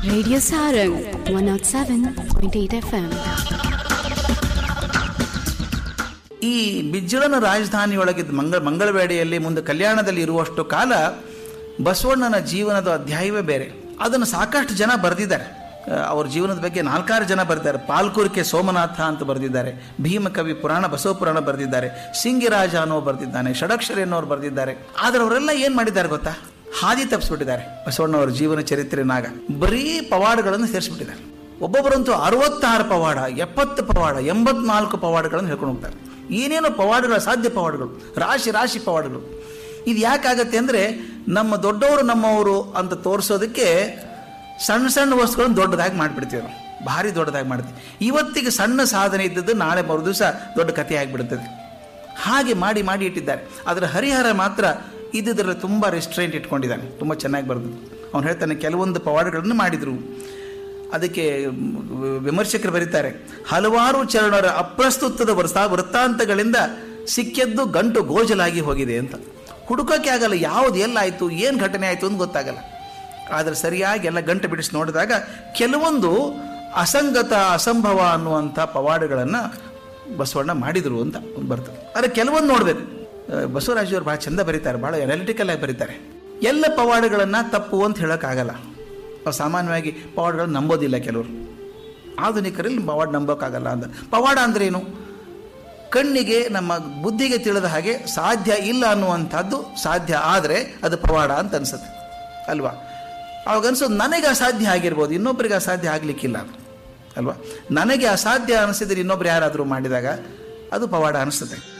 Radio Sarang 107.8 FM. ಈ ಬಿಜ್ಜಳನ ರಾಜಧಾನಿಯೊಳಗಿದ್ದ ಮಂಗಳ ಮಂಗಳವೇಡೆಯಲ್ಲಿ ಮುಂದೆ ಕಲ್ಯಾಣದಲ್ಲಿ ಇರುವಷ್ಟು ಕಾಲ ಬಸವಣ್ಣನ ಜೀವನದ ಅಧ್ಯಾಯವೇ ಬೇರೆ ಅದನ್ನು ಸಾಕಷ್ಟು ಜನ ಬರೆದಿದ್ದಾರೆ ಆ, ಅವ್ರ ಜೀವನದ ಬಗ್ಗೆ ನಾಲ್ಕಾರು ಜನ ಬರೆದಿದ್ದಾರೆ ಪಾಲ್ಕುರಿಕೆ ಸೋಮನಾಥ ಅಂತ ಬರೆದಿದ್ದಾರೆ ಭೀಮಕವಿ ಪುರಾಣ ಬಸವ ಪುರಾಣ ಬರೆದಿದ್ದಾರೆ ಸಿಂಗಿರಾಜ ಅನ್ನೋ ಬರೆದಿದ್ದಾನೆ ಷಡಕ್ಷರಿ ಅನ್ನೋರು ಬರೆದಿದ್ದಾರೆ ಆದ್ರೆ ಅವರೆಲ್ಲ ಏನು ಮಾಡಿದ್ದಾರೆ ಗೊತ್ತಾ ಹಾದಿ ತಪ್ಪಿಸ್ಬಿಟ್ಟಿದ್ದಾರೆ ಬಸವಣ್ಣವರ ಜೀವನ ಚರಿತ್ರೆನಾಗ ಬರೀ ಪವಾಡಗಳನ್ನು ಸೇರಿಸ್ಬಿಟ್ಟಿದ್ದಾರೆ ಒಬ್ಬೊಬ್ಬರಂತೂ ಅರವತ್ತಾರು ಪವಾಡ ಎಪ್ಪತ್ತು ಪವಾಡ ಎಂಬತ್ನಾಲ್ಕು ಪವಾಡಗಳನ್ನು ಹೇಳ್ಕೊಂಡು ಹೋಗ್ತಾರೆ ಏನೇನೋ ಪವಾಡಗಳು ಅಸಾಧ್ಯ ಪವಾಡಗಳು ರಾಶಿ ರಾಶಿ ಪವಾಡಗಳು ಇದು ಯಾಕಾಗತ್ತೆ ಅಂದರೆ ನಮ್ಮ ದೊಡ್ಡವರು ನಮ್ಮವರು ಅಂತ ತೋರಿಸೋದಕ್ಕೆ ಸಣ್ಣ ಸಣ್ಣ ವಸ್ತುಗಳನ್ನು ದೊಡ್ಡದಾಗಿ ಮಾಡಿಬಿಡ್ತೀವಿ ನಾವು ಭಾರಿ ದೊಡ್ಡದಾಗಿ ಮಾಡ್ತೀವಿ ಇವತ್ತಿಗೆ ಸಣ್ಣ ಸಾಧನೆ ಇದ್ದದ್ದು ನಾಳೆ ಮರು ದಿವಸ ದೊಡ್ಡ ಕಥೆ ಆಗಿಬಿಡುತ್ತದೆ ಹಾಗೆ ಮಾಡಿ ಮಾಡಿ ಇಟ್ಟಿದ್ದಾರೆ ಅದರ ಹರಿಹರ ಮಾತ್ರ ಇದ್ದುದರಲ್ಲಿ ತುಂಬ ರೆಸ್ಟ್ರೆಂಟ್ ಇಟ್ಕೊಂಡಿದ್ದಾನೆ ತುಂಬ ಚೆನ್ನಾಗಿ ಬರೆದು ಅವನು ಹೇಳ್ತಾನೆ ಕೆಲವೊಂದು ಪವಾಡಗಳನ್ನು ಮಾಡಿದರು ಅದಕ್ಕೆ ಮ್, ವಿಮರ್ಶಕರು ಬರೀತಾರೆ ಹಲವಾರು ಚರಣರ ಅಪ್ರಸ್ತುತದ ವರ್ತ ವೃತ್ತಾಂತಗಳಿಂದ ಸಿಕ್ಕಿದ್ದು ಗಂಟು ಗೋಜಲಾಗಿ ಹೋಗಿದೆ ಅಂತ ಹುಡುಕೋಕೆ ಆಗಲ್ಲ ಯಾವುದು ಎಲ್ಲಾಯಿತು ಏನು ಘಟನೆ ಆಯಿತು ಅಂತ ಗೊತ್ತಾಗಲ್ಲ ಆದರೆ ಸರಿಯಾಗಿ ಎಲ್ಲ ಗಂಟು ಬಿಡಿಸಿ ನೋಡಿದಾಗ ಕೆಲವೊಂದು ಅಸಂಗತ ಅಸಂಭವ ಅನ್ನುವಂಥ ಪವಾಡಗಳನ್ನು ಬಸವಣ್ಣ ಮಾಡಿದರು ಅಂತ ಒಂದು ಬರ್ತದೆ ಆದರೆ ಕೆಲವೊಂದು ನೋಡಬೇಕು ಬಸವರಾಜವರು ಭಾಳ ಚಂದ ಬರೀತಾರೆ ಭಾಳ ಅನಾಲಿಟಿಕಲ್ ಆಗಿ ಬರೀತಾರೆ ಎಲ್ಲ ಪವಾಡಗಳನ್ನು ತಪ್ಪು ಅಂತ ಹೇಳೋಕ್ಕಾಗಲ್ಲ ನಾವು ಸಾಮಾನ್ಯವಾಗಿ ಪವಾಡಗಳನ್ನು ನಂಬೋದಿಲ್ಲ ಕೆಲವರು ಆಧುನಿಕರಲ್ಲಿ ಪವಾಡ ನಂಬೋಕ್ಕಾಗಲ್ಲ ಅಂತ ಪವಾಡ ಅಂದ್ರೆ ಏನು ಕಣ್ಣಿಗೆ ನಮ್ಮ ಬುದ್ಧಿಗೆ ತಿಳಿದ ಹಾಗೆ ಸಾಧ್ಯ ಇಲ್ಲ ಅನ್ನುವಂಥದ್ದು ಸಾಧ್ಯ ಆದರೆ ಅದು ಪವಾಡ ಅಂತ ಅನ್ಸುತ್ತೆ ಅಲ್ವಾ ಅವಾಗ ಅನ್ಸೋದು ನನಗೆ ಅಸಾಧ್ಯ ಆಗಿರ್ಬೋದು ಇನ್ನೊಬ್ಬರಿಗೆ ಅಸಾಧ್ಯ ಆಗಲಿಕ್ಕಿಲ್ಲ ಅದು ಅಲ್ವಾ ನನಗೆ ಅಸಾಧ್ಯ ಅನಿಸಿದ್ರೆ ಇನ್ನೊಬ್ರು ಯಾರಾದರೂ ಮಾಡಿದಾಗ ಅದು ಪವಾಡ ಅನಿಸುತ್ತೆ